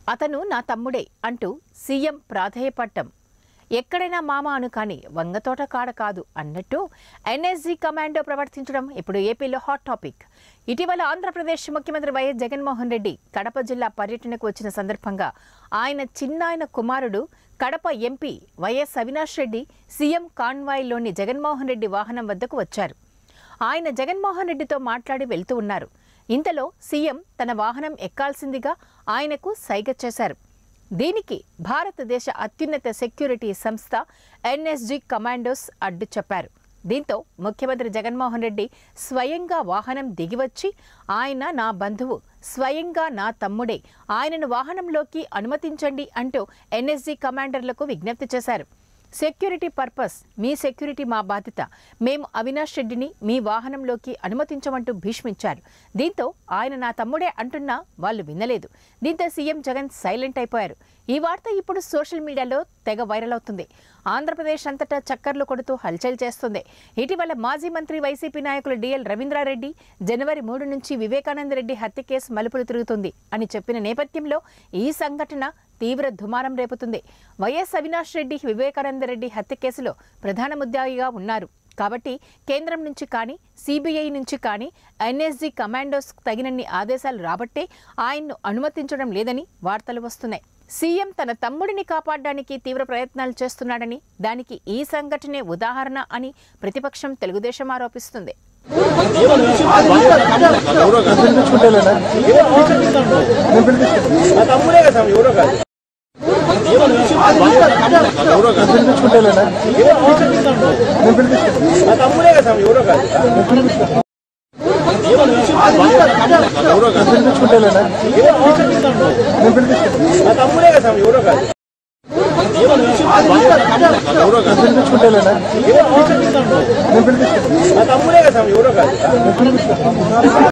అతను నా తమ్ముడే అంటూ సీఎం ప్రాధేయపట్టం ఎక్కడైనా మామ అను కానీ వంగతోట కాడ కాదు అన్నట్టు ఎన్ఎస్జీ కమాండో ప్రవర్తించడం ఇప్పుడు ఏపీలో హాట్ టాపిక్ ఇటీవల ఆంధ్రప్రదేశ్ ముఖ్యమంత్రి వైఎస్ జగన్మోహన్ రెడ్డి కడప జిల్లా పర్యటనకు వచ్చిన సందర్భంగా ఆయన చిన్నాయన కుమారుడు Kadapa MP YS Avinash Reddy CM కాన్వాయ్లోని జగన్మోహన్ రెడ్డి వాహనం వద్దకు వచ్చారు ఆయన జగన్మోహన్ రెడ్డితో మాట్లాడి వెళ్తూ ఉన్నారు ఇంతలో సీఎం తన వాహనం ఎక్కాల్సిందిగా ఆయనకు సైగ చేశారు దీనికి భారతదేశ అత్యున్నత సెక్యూరిటీ సంస్థ ఎన్ఎస్జీ కమాండోస్ అడ్డు చెప్పారు దీంతో ముఖ్యమంత్రి జగన్మోహన్ రెడ్డి స్వయంగా వాహనం దిగివచ్చి ఆయన నా బంధువు స్వయంగా నా తమ్ముడే ఆయనను వాహనంలోకి అనుమతించండి అంటూ ఎన్ఎస్జీ కమాండర్లకు విజ్ఞప్తి చేశారు సెక్యూరిటీ పర్పస్ మీ సెక్యూరిటీ మా బాధ్యత మేము అవినాష్ రెడ్డిని మీ వాహనంలోకి అనుమతించమంటూ భీష్మించారు దీంతో ఆయన నా తమ్ముడే అంటున్నా వాళ్ళు వినలేదు దీంతో సీఎం జగన్ సైలెంట్ అయిపోయారు ఈ వార్త ఇప్పుడు సోషల్ మీడియాలో తెగ వైరల్ అవుతుంది ఆంధ్రప్రదేశ్ అంతటా చక్కర్లు కొడుతూ హల్చల్ చేస్తుంది ఇటీవల మాజీ మంత్రి వైసీపీ నాయకులు డిఎల్ రవీంద్రారెడ్డి జనవరి మూడు నుంచి వివేకానంద రెడ్డి హత్య కేసు మలుపులు తిరుగుతుంది అని చెప్పిన నేపథ్యంలో ఈ సంఘటన తీవ్ర దుమారం రేపుతుంది వైఎస్ అవినాష్ రెడ్డి వివేకానంద రెడ్డి హత్య కేసులో ప్రధాన ముద్దాయిగా ఉన్నారు కాబట్టి కేంద్రం నుంచి కానీ సిబిఐ నుంచి కానీ ఎన్ఎస్జీ కమాండోస్ తగినన్ని ఆదేశాలు రాబట్టే ఆయన్ను అనుమతించడం లేదని వార్తలు వస్తున్నాయి సీఎం తన తమ్ముడిని కాపాడడానికి తీవ్ర ప్రయత్నాలు చేస్తున్నాడని దానికి ఈ సంఘటనే ఉదాహరణ అని ప్రతిపక్షం తెలుగుదేశం ఆరోపిస్తుంది ఎవరో కాదు